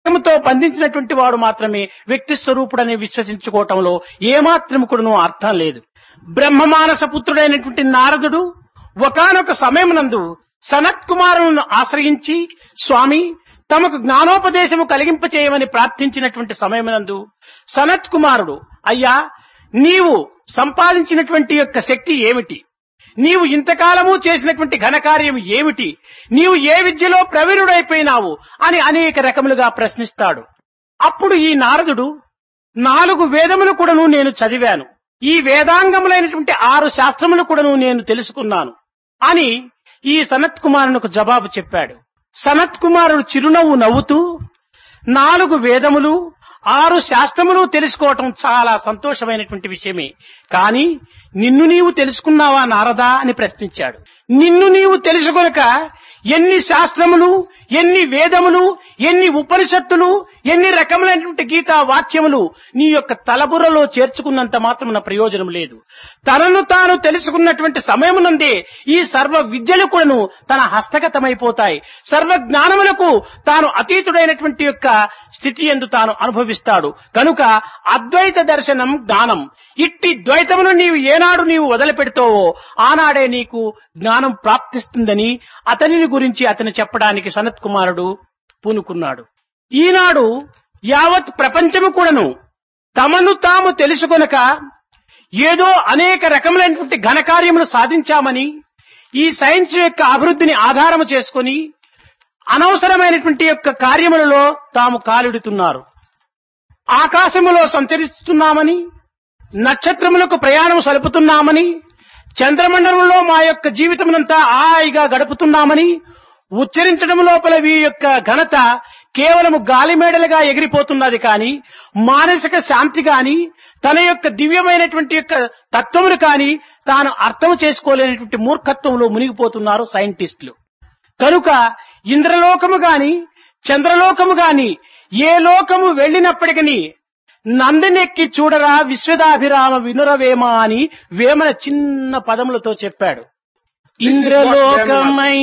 తో బంధించినటువంటి వాడు మాత్రమే వ్యక్తి స్వరూపుడని విశ్వసించుకోవటంలో ఏమాత్రం కూడాను అర్థం లేదు బ్రహ్మమానస పుత్రుడైనటువంటి నారదుడు ఒకానొక సమయమునందు సనత్ కుమారులను ఆశ్రయించి స్వామి తమకు జ్ఞానోపదేశము కలిగింపచేయమని ప్రార్థించినటువంటి సమయమునందు సనత్ కుమారుడు అయ్యా నీవు సంపాదించినటువంటి యొక్క శక్తి ఏమిటి నీవు ఇంతకాలము చేసినటువంటి ఘనకార్యం ఏమిటి నీవు ఏ విద్యలో ప్రవీణుడైపోయినావు అని అనేక రకములుగా ప్రశ్నిస్తాడు అప్పుడు ఈ నారదుడు నాలుగు వేదములు కూడాను నేను చదివాను ఈ వేదాంగములైనటువంటి ఆరు శాస్త్రములు కూడాను నేను తెలుసుకున్నాను అని ఈ సనత్ కుమారునికి జవాబు చెప్పాడు సనత్ కుమారుడు చిరునవ్వు నవ్వుతూ నాలుగు వేదములు ఆరు శాస్త్రములు తెలుసుకోవటం చాలా సంతోషమైనటువంటి విషయమే కానీ నిన్ను నీవు తెలుసుకున్నావా నారదా అని ప్రశ్నించాడు నిన్ను నీవు తెలుసుకొనక ఎన్ని శాస్త్రములు ఎన్ని వేదములు ఎన్ని ఉపనిషత్తులు ఎన్ని రకములైనటువంటి గీతా వాక్యములు నీ యొక్క తలబుర్రలో చేర్చుకున్నంత మాత్రమున ప్రయోజనం లేదు తనను తాను తెలుసుకున్నటువంటి సమయమునందే ఈ సర్వ విద్యలు కూడాను తన హస్తగతమైపోతాయి సర్వ జ్ఞానములకు తాను అతీతుడైనటువంటి యొక్క స్థితి ఎందు తాను అనుభవిస్తాడు కనుక అద్వైత దర్శనం జ్ఞానం ఇట్టి ద్వైతమును నీవు ఏనాడు నీవు వదిలిపెడతావో ఆనాడే నీకు జ్ఞానం ప్రాప్తిస్తుందని అతనిని గురించి అతను చెప్పడానికి సనత్ కుమారుడు పూనుకున్నాడు ఈనాడు యావత్ ప్రపంచము కూడాను తమను తాము తెలుసుకొనక ఏదో అనేక రకములైనటువంటి ఘనకార్యములు సాధించామని ఈ సైన్స్ యొక్క అభివృద్ధిని ఆధారము చేసుకొని అనవసరమైనటువంటి యొక్క కార్యములలో తాము కాలిడుతున్నారు ఆకాశములో సంచరిస్తున్నామని నక్షత్రములకు ప్రయాణం సలుపుతున్నామని చంద్రమండలంలో మా యొక్క జీవితమునంతా హాయిగా గడుపుతున్నామని ఉచ్చరించడం లోపల వీ యొక్క ఘనత కేవలము గాలిమేడలుగా ఎగిరిపోతున్నది కాని మానసిక శాంతి కాని తన యొక్క దివ్యమైనటువంటి యొక్క తత్వమును కాని తాను అర్థం చేసుకోలేనటువంటి మూర్ఖత్వంలో మునిగిపోతున్నారు సైంటిస్టులు కనుక ఇంద్రలోకము గాని చంద్రలోకము గాని ఏ లోకము వెళ్ళినప్పటికీ నందినెక్కి చూడరా విశ్వదాభిరామ వినురవేమ అని వేమన చిన్న పదములతో చెప్పాడు This is what Veman was- ఇంద్రలోకమై